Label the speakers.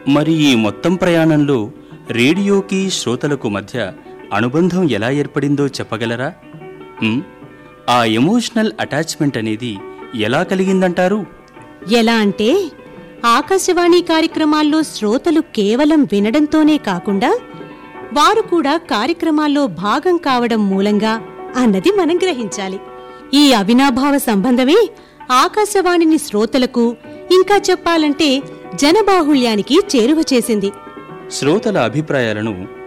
Speaker 1: మరి ఈ మొత్తం ప్రయాణంలో రేడియోకి శ్రోతలకు మధ్య అనుబంధం ఎలా ఏర్పడిందో చెప్పగలరా ఉమ్, ఆ ఎమోషనల్ అటాచ్మెంట్ అనేది ఎలా కలిగిందంటారు
Speaker 2: ఎలా అంటే ఆకాశవాణి కార్యక్రమాల్లో శ్రోతలు కేవలం వినడంతోనే కాకుండా వారు కూడా కార్యక్రమాల్లో భాగం కావడం మూలంగా అన్నది మనం గ్రహించాలి ఈ అవినాభావ సంబంధమే ఆకాశవాణిని శ్రోతలకు ఇంకా చెప్పాలంటే జనబాహుళ్యానికి చేరువ చేసింది
Speaker 1: శ్రోతల అభిప్రాయాలను